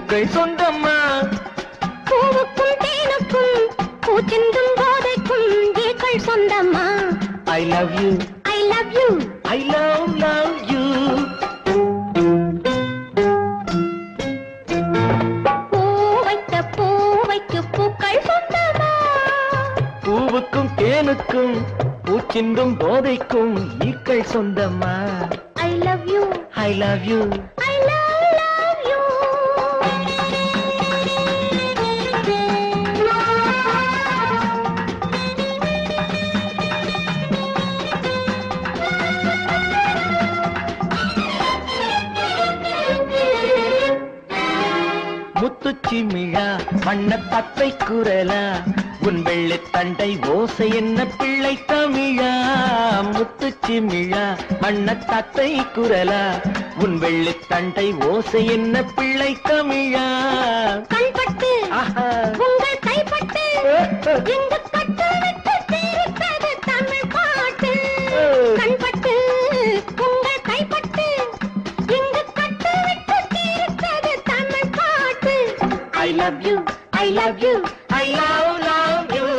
பூக்கள் சொந்தம்மா பூவுக்கும் தேனுக்கும் பூச்சிந்தும் போதைக்கும் ஈக்கள் சொந்தம்மா I love you I love you I love love you பூ வைத்த பூ வைக்கு பூக்கள் சொந்தமா பூவுக்கும் தேனுக்கும் பூச்சிந்தும் போதைக்கும் ஈக்கள் சொந்தம்மா I love you I love you I love love you முத்துச்சிமிழா வண்ண பத்தை குரலா உன் வெள்ளைத் தண்டை ஓசை என்ன பிள்ளை தமிழா முத்துச்சிமிழா வண்ண தத்தை குரலா உன் வெள்ளைத் தண்டை ஓசை என்ன பிள்ளை தமிழா கண்பட்டு ஆஹா. உங்கள் கைப்பட்டு இங்கு கட்டு விட்டு தீர்த்தது தமிழ் பாட்டு கண்பட்டு உங்கள் கைப்பட்டு இங்கு கட்டு விட்டு தீர்த்தது தமிழ் பாட்டு I love you, I love you, I love, love you.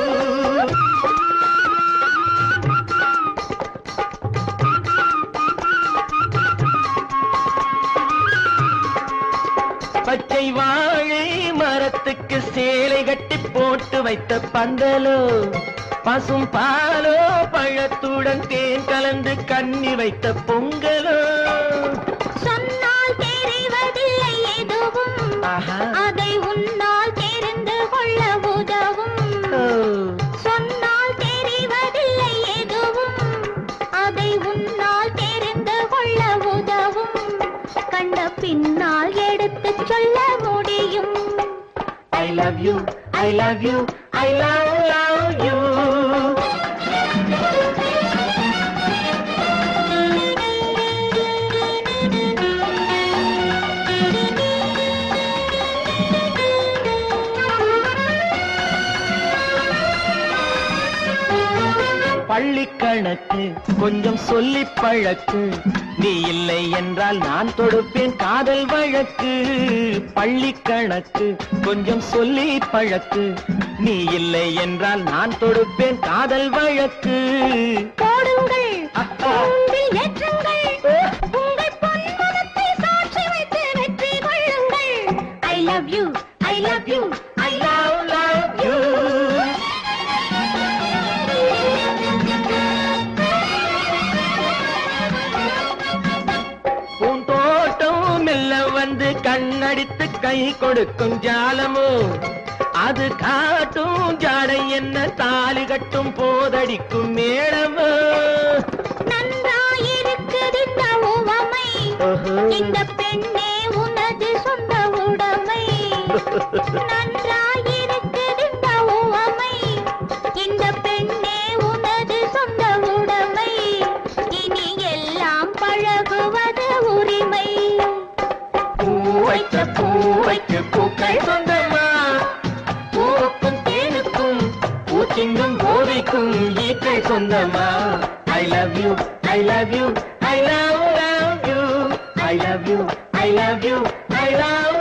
பச்சை வாழை மரத்துக்கு சேலை கட்டி போட்டு வைத்த பந்தலோ பசும் பாலோ பழத்துடன் தேன் கலந்து கண்ணி வைத்த பொங்கலோ சொன்னால் தெரிவதில்லை எதுவும் ஆஹா அதை உன்னால் தெரிந்து கொள்ள உதவும் ஓ. சொன்னால் தெரிவதில்லை எதுவும் அதை உன்னால் தெரிந்து கொள்ள உதவும் கண்ட பின்னால் எடுத்துச் சொல்ல முடியும் I love you, I love you, I love, love you. பள்ளி கணக்கு கொஞ்சம் சொல்லி பழக்கு நீ இல்லை என்றால் நான் தொடுப்பேன் காதல் வழக்கு பள்ளி கணக்கு கொஞ்சம் சொல்லி பழக்கு நீ இல்லை என்றால் நான் தொடுப்பேன் காதல் வழக்கு போடுங்கள் அப்பா. கூண்டில் ஏற்றுங்கள் உங்கள் பொன்முகத்தை சாட்சி வைத்து வெற்றி கொள்ளுங்கள் I love you I love you I love, love you. பூந்தோட்டம் மெல்ல வந்து கண்ணடித்து கை கொடுக்கும் ஜாலமோ அது காட்டும் ஜாடை என்ன தாலி கட்டும் போதடிக்கும் மேளமோ நன்றாயிருக்குது இந்த உவமை ஓஹோ. இந்த பெண்ணே உனது சொந்த உடைமை நன்றாயிருக்குது இந்த உவமை இந்த பெண்ணே உனது சொந்த உடைமை இனி எல்லாம் பழகுவது உரிமை பூ வைத்த பூ வைக்க பூக்கள் சொந்தமா பூவுக்கும் தேனுக்கும் பூச்சிங்கும் போதைக்கும் ஈக்கள் சொந்தமா I love you I love you I love love you I love you I love you I love